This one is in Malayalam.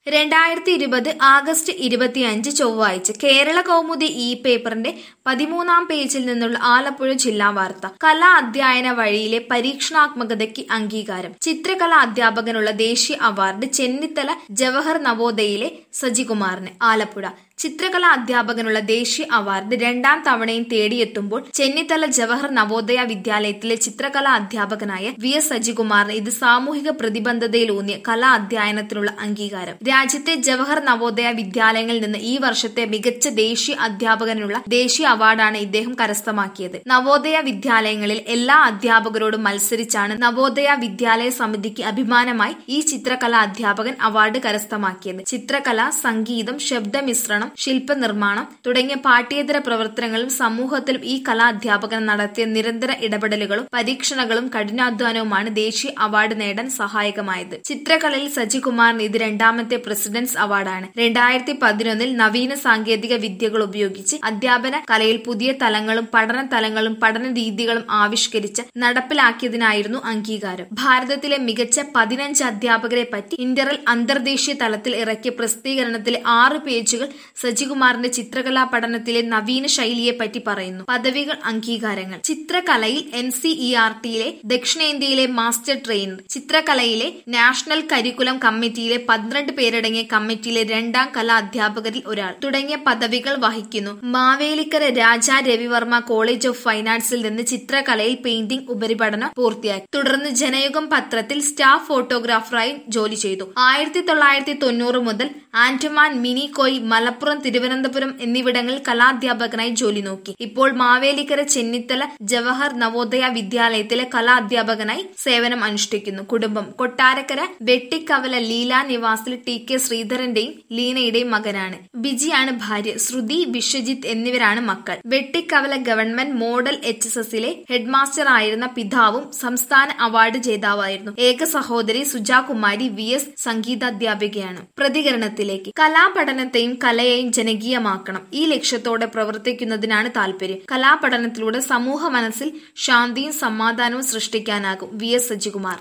രണ്ടായിരത്തി ഇരുപത് ആഗസ്റ്റ് ഇരുപത്തിയഞ്ച് ചൊവ്വാഴ്ച കേരള കൗമുദി ഇ പേപ്പറിന്റെ പതിമൂന്നാം പേജിൽ നിന്നുള്ള ആലപ്പുഴ ജില്ലാ വാർത്ത കലാ അധ്യയന വഴിയിലെ പരീക്ഷണാത്മകതയ്ക്ക് അംഗീകാരം ചിത്രകലാ അധ്യാപകനുള്ള ദേശീയ അവാർഡ് ചെന്നിത്തല ജവഹർ നവോദയയിലെ സജികുമാറിന് ആലപ്പുഴ ചിത്രകലാ അധ്യാപകനുള്ള ദേശീയ അവാർഡ് രണ്ടാം തവണയും തേടിയെത്തുമ്പോൾ ചെന്നിത്തല ജവഹർ നവോദയ വിദ്യാലയത്തിലെ ചിത്രകലാ അധ്യാപകനായ വി എസ് സജികുമാറിന് ഇത് സാമൂഹിക പ്രതിബദ്ധതയിലൂന്നിയ കലാ അധ്യയനത്തിനുള്ള അംഗീകാരം രാജ്യത്തെ ജവഹർ നവോദയ വിദ്യാലയങ്ങളിൽ നിന്ന് ഈ വർഷത്തെ മികച്ച ദേശീയ അധ്യാപകനുള്ള ദേശീയ അവാർഡാണ് ഇദ്ദേഹം കരസ്ഥമാക്കിയത് നവോദയ വിദ്യാലയങ്ങളിൽ എല്ലാ അധ്യാപകരോടും മത്സരിച്ചാണ് നവോദയ വിദ്യാലയ സമിതിക്ക് അഭിമാനമായി ഈ ചിത്രകലാ അധ്യാപകൻ അവാർഡ് കരസ്ഥമാക്കിയത് ചിത്രകല സംഗീതം ശബ്ദമിശ്രണം ശില്പനിർമ്മാണം തുടങ്ങിയ പാഠ്യേതര പ്രവർത്തനങ്ങളും സമൂഹത്തിലും ഈ കലാ അധ്യാപകൻ നടത്തിയ നിരന്തര ഇടപെടലുകളും പരീക്ഷണങ്ങളും കഠിനാധ്വാനവുമാണ് ദേശീയ അവാർഡ് നേടാൻ സഹായകമായത് ചിത്രകലയിൽ സജികുമാറിന് ഇത് രണ്ടാമത്തെ പ്രസിഡന്റ്സ് അവാർഡാണ് രണ്ടായിരത്തി പതിനൊന്നിൽ നവീന സാങ്കേതിക വിദ്യകൾ ഉപയോഗിച്ച് അധ്യാപന കലയിൽ പുതിയ തലങ്ങളും പഠന തലങ്ങളും പഠന രീതികളും ആവിഷ്കരിച്ച് നടപ്പിലാക്കിയതിനായിരുന്നു അംഗീകാരം ഭാരതത്തിലെ മികച്ച പതിനഞ്ച് അധ്യാപകരെ പറ്റി ഇന്ററൽ അന്തർദേശീയ തലത്തിൽ ഇറക്കിയ പ്രസിദ്ധീകരണത്തിലെ ആറ് പേജുകൾ സജികുമാറിന്റെ ചിത്രകലാ പഠനത്തിലെ നവീന ശൈലിയെ പറ്റി പറയുന്നു പദവികൾ അംഗീകാരങ്ങൾ ചിത്രകലയിൽ എൻ സി ഇ ആർ ടിയിലെ ദക്ഷിണേന്ത്യയിലെ മാസ്റ്റർ ട്രെയിനർ ചിത്രകലയിലെ നാഷണൽ കരിക്കുലം കമ്മിറ്റിയിലെ പന്ത്രണ്ട് പേരടങ്ങിയ കമ്മിറ്റിയിലെ രണ്ടാം കലാ അധ്യാപകരിൽ ഒരാൾ തുടങ്ങിയ പദവികൾ വഹിക്കുന്നു Mavelikkara Raja Ravivarma college of fine ആർട്സിൽ നിന്ന് ചിത്രകലയിൽ പെയിന്റിംഗ് ഉപരിപഠനം പൂർത്തിയാക്കി തുടർന്ന് ജനയുഗം പത്രത്തിൽ സ്റ്റാഫ് ഫോട്ടോഗ്രാഫറായി ജോലി ചെയ്തു ആയിരത്തി തൊള്ളായിരത്തി തൊണ്ണൂറ് മുതൽ ആൻഡമാൻ മിനി കോയിൽ മലപ്പുറം തിരുവനന്തപുരം എന്നിവിടങ്ങളിൽ കലാധ്യാപകനായി ജോലി നോക്കി ഇപ്പോൾ മാവേലിക്കര ചെന്നിത്തല ജവഹർ നവോദയ വിദ്യാലയത്തിലെ കലാധ്യാപകനായി സേവനം അനുഷ്ഠിക്കുന്നു കുടുംബം കൊട്ടാരക്കര വെട്ടിക്കവല ലീല നിവാസിൽ ടി കെ ശ്രീധരന്റെയും ലീനയുടെയും മകനാണ് ബിജിയാണ് ഭാര്യ ശ്രുതി വിശ്വജിത്ത് എന്നിവരാണ് മക്കൾ Vettikkavala government model H S എസിലെ ഹെഡ്മാസ്റ്റർ ആയിരുന്ന പിതാവും സംസ്ഥാന അവാർഡ് ജേതാവായിരുന്നു ഏക സഹോദരി സുജാകുമാരി വി എസ് സംഗീതാധ്യാപികയാണ് പ്രതികരണത്തിലേക്ക് കലാപഠനത്തെയും കലയെയും ജനകീയമാക്കണം ഈ ലക്ഷ്യത്തോടെ പ്രവർത്തിക്കുന്നതിനാണ് താല്പര്യം കലാപഠനത്തിലൂടെ സമൂഹ മനസ്സിൽ ശാന്തിയും സമാധാനവും സൃഷ്ടിക്കാനാകും വി എസ് സജികുമാർ